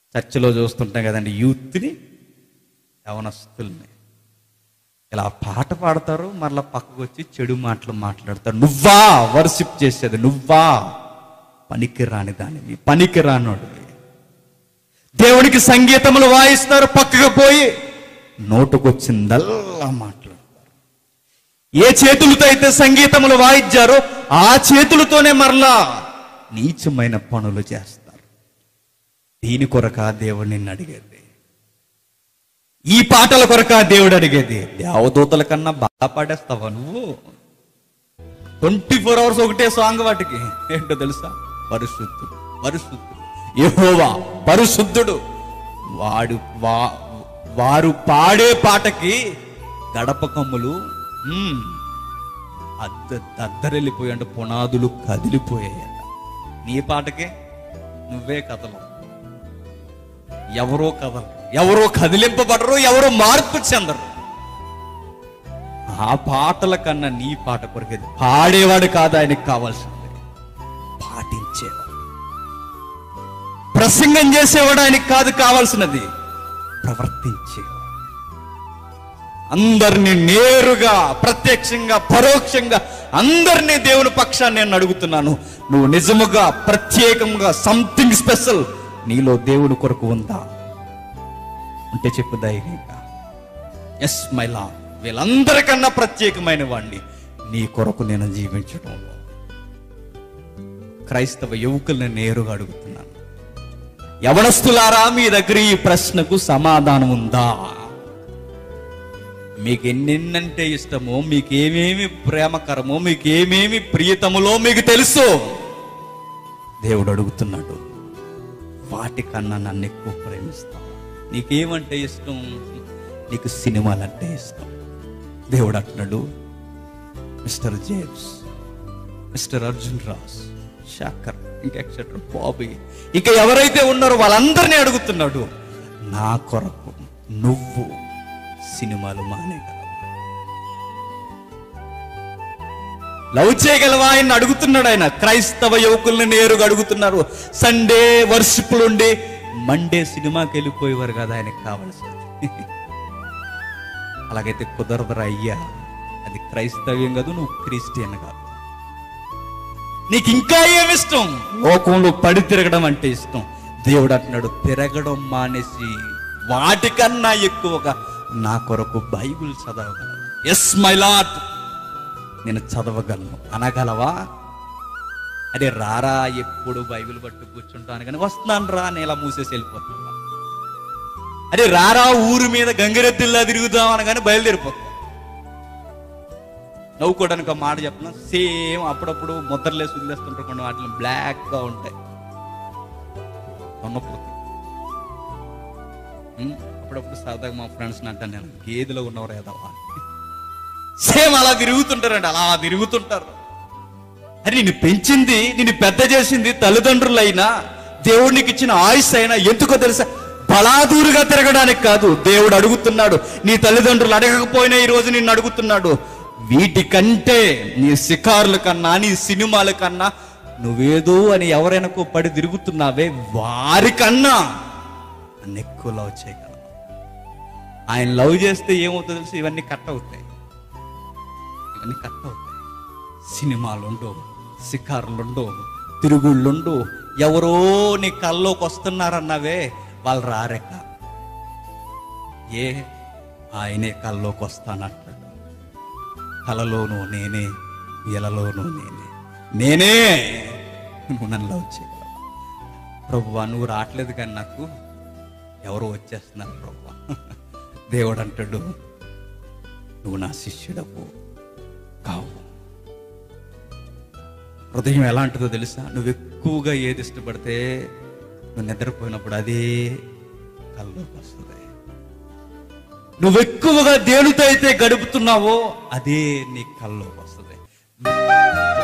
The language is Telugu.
చర్చిలో చూస్తుంటాం కదండి యూత్ని యవనస్తుల్ని ఇలా పాట పాడతారు మరలా పక్కకు వచ్చి చెడు మాటలు మాట్లాడతారు నువ్వా వర్షిప్ చేసేది నువ్వా పనికి రాని దానివి పనికి రానోడివి దేవునికి సంగీతములు వాయిస్తారు పక్కకు పోయి నోటుకొచ్చిందల్లా మాట్లాడతారు ఏ చేతులతో అయితే సంగీతములు వాయిద్చారో ఆ చేతులతోనే మరలా నీచమైన పనులు చేస్తారు దీని కొరక దేవుడు నిన్ను అడిగేది ఈ పాటల కొరక దేవుడు అడిగేది దేవదూతల కన్నా బాగా పాడేస్తావా నువ్వు ట్వంటీ ఫోర్ అవర్స్ ఒకటే సాంగ్ వాటికి ఏంటో తెలుసా పరిశుద్ధుడు పరిశుద్ధుడు యెహోవా పరిశుద్ధుడు వాడు వా వారు పాడే పాటకి గడప కమ్ములు మ్మ్, అద్ద దద్దరెళ్ళిపోయాయంట పునాదులు కదిలిపోయాయంట నీ పాటకే నువ్వే కథలు ఎవరో కథలు ఎవరో కదిలింపబడరు ఎవరో మార్పు చెందరు ఆ పాటల కన్నా నీ పాట కొరికేది పాడేవాడు కాదు ఆయనకి కావాల్సింది పాటించేవాడు ప్రసంగం చేసేవాడు ఆయనకి కాదు కావాల్సినది ప్రవర్తించేవాడు అందరినీ నేరుగా ప్రత్యక్షంగా పరోక్షంగా అందరినీ దేవుని పక్షాన్ని నేను అడుగుతున్నాను నువ్వు నిజముగా ప్రత్యేకంగా సంథింగ్ స్పెషల్ నీలో దేవుని కొరకు ఉందా ఉంటే చెప్పు ధైర్యంగా ఎస్ మై లా వీళ్ళందరికన్నా ప్రత్యేకమైన వాడిని నీ కొరకు నేను జీవించడంలో క్రైస్తవ యువకుల్ని నేరుగా అడుగుతున్నాను యవనస్తులారా మీ దగ్గర ఈ ప్రశ్నకు సమాధానం ఉందా మీకు ఎన్నెన్నంటే ఇష్టమో మీకు ఏమేమి ప్రేమకరమో మీకు ఏమేమి ప్రియతములో మీకు తెలుసు దేవుడు అడుగుతున్నాడు వాటికన్నా నన్ను ఎక్కువ ప్రేమిస్తావా నీకేమంటే ఇష్టం నీకు సినిమాలంటే ఇష్టం దేవుడు అంటున్నాడు mister James mister Arjun Raj శాకర్ ఇంకా ఎక్సెట్రా బాబీ ఇంకా ఎవరైతే ఉన్నారో వాళ్ళందరినీ అడుగుతున్నాడు నా కొరకు నువ్వు సినిమాలు మానేగలవా లవ్ చేయగలవా ఆయన అడుగుతున్నాడు ఆయన క్రైస్తవ యువకుల్ని నేరుగా అడుగుతున్నారు సండే వర్షిప్లు ఉండి మండే సినిమాకి వెళ్ళిపోయేవారు కదా ఆయనకు కావాల్సింది అలాగైతే కుదరదురా అయ్యా అది క్రైస్తవ్యం కాదు నువ్వు క్రిస్టియన్ కాదు నీకు ఇంకా ఏమి ఇష్టం లోకంలో పడి తిరగడం అంటే ఇష్టం దేవుడు అంటున్నాడు తిరగడం మానేసి వాటికన్నా ఎక్కువగా నా కొరకు బైబిల్ చదవగలవు ఎస్ మై లాట్ నేను చదవగలను అనగలవా అదే రారా ఎప్పుడు బైబిల్ పట్టు కూర్చుంటాను కానీ వస్తున్నాను రా నేను ఇలా మూసేసి వెళ్ళిపోతాను అదే రారా ఊరు మీద గంగిరెద్దుల్లా తిరుగుదాం అనగానే బయలుదేరిపోతాం నవ్వుకోవడానికి ఒక మాట చెప్పిన సేమ్ అప్పుడప్పుడు ముద్రలేసి వదిలేస్తుంటారు కొన్ని వాటిలో బ్లాక్ గా ఉంటాయి ఉన్నప్పుడు అప్పుడప్పుడు సరదాగా మా ఫ్రెండ్స్ అంటాను నేను గేదెలో ఉన్నవారు ఏదవా సేమ్ అలా తిరుగుతుంటారండి అలా తిరుగుతుంటారు అరే నిన్ను పెంచింది నిన్ను పెద్ద చేసింది తల్లిదండ్రులైనా దేవుడికి ఇచ్చిన ఆయుష్ అయినా ఎందుకో తెలుసా బలాదూరుగా తిరగడానికి కాదు దేవుడు అడుగుతున్నాడు నీ తల్లిదండ్రులు అడగకపోయినా ఈ రోజు నిన్ను అడుగుతున్నాడు వీటికంటే నీ శిఖారుల కన్నా నీ సినిమాల కన్నా నువ్వేదో అని ఎవరైనాకో పడి తిరుగుతున్నావే వారికన్నా నన్ను ఎక్కువ లవ్ చేయగలవు ఆయన లవ్ చేస్తే ఏమవుతుందో తెలుసు ఇవన్నీ కట్ అవుతాయి ఇవన్నీ కట్ అవుతాయి సినిమాలుండో షికారులుండో తిరుగుళ్ళుండో ఎవరో నీ కల్లోకి వస్తున్నారన్నావే వాళ్ళు రారేక ఏ ఆయనే కల్లోకి వస్తానంటాడు కలలోనూ నేనే ఇలలోనూ నేనే నేనే నువ్వు నన్ను లవ్ చేయగలవు ప్రభువా నువ్వు రావట్లేదు కానీ నాకు ఎవరో వచ్చేస్తున్నారు ప్రభువా దేవుడు అంటాడు నువ్వు నా శిష్యుడవు కావు హృదయం ఎలాంటిదో తెలుసా నువ్వు ఎక్కువగా ఏది ఇష్టపడితే నువ్వు నిద్రపోయినప్పుడు అదే కల్లోకి వస్తుంది నువ్వు ఎక్కువగా దేనితో అయితే గడుపుతున్నావో అదే నీ కల్లోకి వస్తుంది